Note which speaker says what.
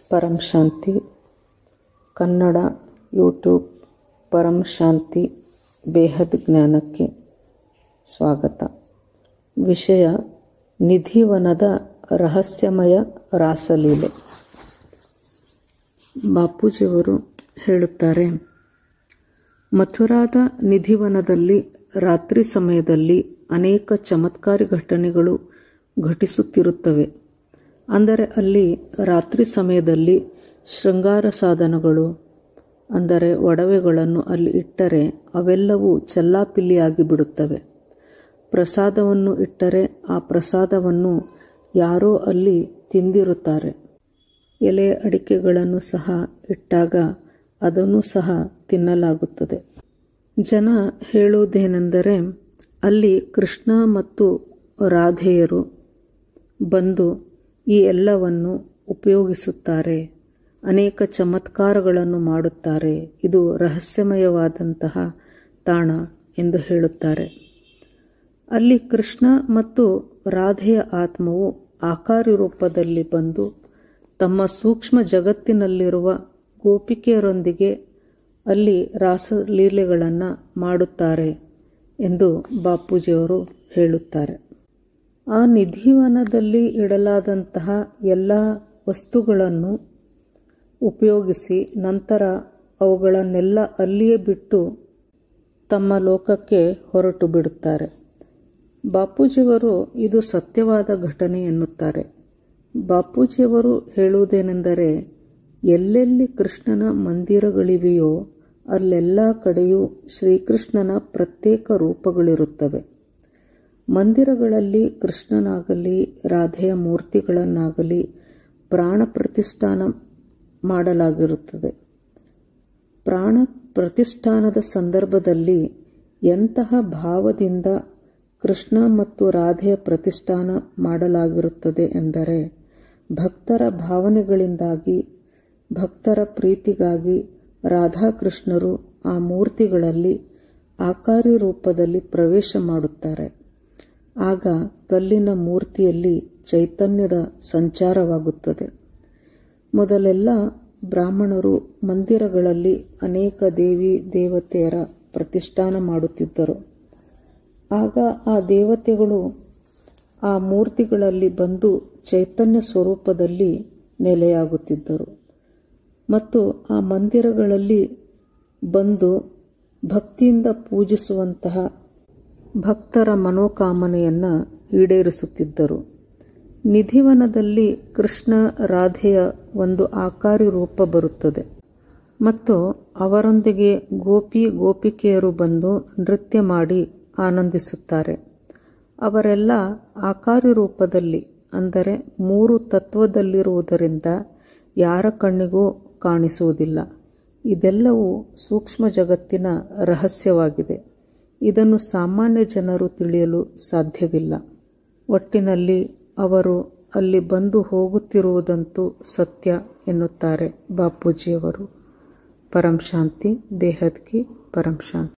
Speaker 1: ಪರಂ ಶಾಂತಿ Kannada YouTube ಪರಂ ಶಾಂತಿ ಬೇಹದ್ ಜ್ಞಾನಕ್ಕೆ ಸ್ವಾಗತ ವಿಷಯ ನಿಧಿವನದ ರಹಸ್ಯಮಯ ರಾಸಲೀಲೆ ಬಾಪೂಜಿಯವರು ಹೇಳುತ್ತಾರೆ ಮಥುರಾದ ನಿಧಿವನದಲ್ಲಿ ರಾತ್ರಿ ಸಮಯದಲ್ಲಿ ಅನೇಕ ಚಮತ್ಕಾರಿ ಘಟನೆಗಳು ಘಟಿಸುತ್ತಿರುತ್ತವೆ ಅಂದರೆ ಅಲ್ಲಿ ರಾತ್ರಿ ಸಮಯದಲ್ಲಿ ಶೃಂಗಾರ ಸಾಧನಗಳು ಅಂದರೆ ಒಡವೆಗಳನ್ನು ಅಲ್ಲಿ ಇಟ್ಟರೆ ಅವೆಲ್ಲವೂ ಚೆಲ್ಲಾಪಿಲ್ಲಿಯಾಗಿ ಬಿಡುತ್ತವೆ ಪ್ರಸಾದವನ್ನು ಇಟ್ಟರೆ ಆ ಪ್ರಸಾದವನ್ನು ಯಾರೋ ಅಲ್ಲಿ ತಿಂದಿರುತ್ತಾರೆ ಎಲೆ ಅಡಿಕೆಗಳನ್ನು ಸಹ ಇಟ್ಟಾಗ ಅದನ್ನು ಸಹ ತಿನ್ನಲಾಗುತ್ತದೆ ಜನ ಹೇಳುವುದೇನೆಂದರೆ ಅಲ್ಲಿ ಕೃಷ್ಣ ಮತ್ತು ರಾಧೆಯರು ಬಂದು ಈ ಎಲ್ಲವನ್ನು ಉಪಯೋಗಿಸುತ್ತಾರೆ ಅನೇಕ ಚಮತ್ಕಾರಗಳನ್ನು ಮಾಡುತ್ತಾರೆ ಇದು ರಹಸ್ಯಮಯವಾದಂತಹ ತಾಣ ಎಂದು ಹೇಳುತ್ತಾರೆ ಅಲ್ಲಿ ಕೃಷ್ಣ ಮತ್ತು ರಾಧೆಯ ಆತ್ಮವು ಆಕಾರಿ ರೂಪದಲ್ಲಿ ಬಂದು ತಮ್ಮ ಸೂಕ್ಷ್ಮ ಜಗತ್ತಿನಲ್ಲಿರುವ ಗೋಪಿಕೆಯರೊಂದಿಗೆ ಅಲ್ಲಿ ರಾಸಲೀಲೆಗಳನ್ನು ಮಾಡುತ್ತಾರೆ ಎಂದು ಬಾಪೂಜಿಯವರು ಹೇಳುತ್ತಾರೆ ಆ ನಿಧಿವನದಲ್ಲಿ ಇಡಲಾದಂತಹ ಎಲ್ಲ ವಸ್ತುಗಳನ್ನು ಉಪಯೋಗಿಸಿ ನಂತರ ಅವುಗಳನ್ನೆಲ್ಲ ಅಲ್ಲಿಯೇ ಬಿಟ್ಟು ತಮ್ಮ ಲೋಕಕ್ಕೆ ಹೊರಟು ಬಿಡುತ್ತಾರೆ ಬಾಪೂಜಿಯವರು ಇದು ಸತ್ಯವಾದ ಘಟನೆ ಎನ್ನುತ್ತಾರೆ ಬಾಪೂಜಿಯವರು ಹೇಳುವುದೇನೆಂದರೆ ಎಲ್ಲೆಲ್ಲಿ ಕೃಷ್ಣನ ಮಂದಿರಗಳಿವೆಯೋ ಅಲ್ಲೆಲ್ಲ ಕಡೆಯೂ ಶ್ರೀಕೃಷ್ಣನ ಪ್ರತ್ಯೇಕ ರೂಪಗಳಿರುತ್ತವೆ ಮಂದಿರಗಳಲ್ಲಿ ಕೃಷ್ಣನಾಗಲಿ ರಾಧೆಯ ಮೂರ್ತಿಗಳನ್ನಾಗಲಿ ಪ್ರಾಣ ಪ್ರತಿಷ್ಠಾನ ಮಾಡಲಾಗಿರುತ್ತದೆ ಪ್ರಾಣ ಪ್ರತಿಷ್ಠಾನದ ಸಂದರ್ಭದಲ್ಲಿ ಎಂತಹ ಭಾವದಿಂದ ಕೃಷ್ಣ ಮತ್ತು ರಾಧೆಯ ಪ್ರತಿಷ್ಠಾನ ಮಾಡಲಾಗಿರುತ್ತದೆ ಎಂದರೆ ಭಕ್ತರ ಭಾವನೆಗಳಿಂದಾಗಿ ಭಕ್ತರ ಪ್ರೀತಿಗಾಗಿ ರಾಧಾಕೃಷ್ಣರು ಆ ಮೂರ್ತಿಗಳಲ್ಲಿ ಆಕಾರಿ ರೂಪದಲ್ಲಿ ಪ್ರವೇಶ ಮಾಡುತ್ತಾರೆ ಆಗ ಕಲ್ಲಿನ ಮೂರ್ತಿಯಲ್ಲಿ ಚೈತನ್ಯದ ಸಂಚಾರವಾಗುತ್ತದೆ ಮೊದಲೆಲ್ಲ ಬ್ರಾಹ್ಮಣರು ಮಂದಿರಗಳಲ್ಲಿ ಅನೇಕ ದೇವಿ ದೇವತೆಯರ ಪ್ರತಿಷ್ಠಾನ ಮಾಡುತ್ತಿದ್ದರು ಆಗ ಆ ದೇವತೆಗಳು ಆ ಮೂರ್ತಿಗಳಲ್ಲಿ ಬಂದು ಚೈತನ್ಯ ಸ್ವರೂಪದಲ್ಲಿ ನೆಲೆಯಾಗುತ್ತಿದ್ದರು ಮತ್ತು ಆ ಮಂದಿರಗಳಲ್ಲಿ ಬಂದು ಭಕ್ತಿಯಿಂದ ಪೂಜಿಸುವಂತಹ ಭಕ್ತರ ಮನೋಕಾಮನೆಯನ್ನು ಈಡೇರಿಸುತ್ತಿದ್ದರು ನಿಧಿವನದಲ್ಲಿ ಕೃಷ್ಣ ರಾಧೆಯ ಒಂದು ಆಕಾರಿ ರೂಪ ಬರುತ್ತದೆ ಮತ್ತು ಅವರೊಂದಿಗೆ ಗೋಪಿ ಗೋಪಿಕೆಯರು ಬಂದು ನೃತ್ಯ ಮಾಡಿ ಆನಂದಿಸುತ್ತಾರೆ ಅವರೆಲ್ಲ ಆಕಾರಿ ರೂಪದಲ್ಲಿ ಅಂದರೆ ಮೂರು ತತ್ವದಲ್ಲಿರುವುದರಿಂದ ಯಾರ ಕಣ್ಣಿಗೂ ಕಾಣಿಸುವುದಿಲ್ಲ ಇದೆಲ್ಲವೂ ಸೂಕ್ಷ್ಮ ಜಗತ್ತಿನ ರಹಸ್ಯವಾಗಿದೆ ಇದನ್ನು ಸಾಮಾನ್ಯ ಜನರು ತಿಳಿಯಲು ಸಾಧ್ಯವಿಲ್ಲ ಒಟ್ಟಿನಲ್ಲಿ ಅವರು ಅಲ್ಲಿ ಬಂದು ಹೋಗುತ್ತಿರುವುದಂತೂ ಸತ್ಯ ಎನ್ನುತ್ತಾರೆ ಬಾಪೂಜಿಯವರು ಪರಂ ಶಾಂತಿ ಬೇಹದ್ ಕಿ ಪರಂ ಶಾಂತಿ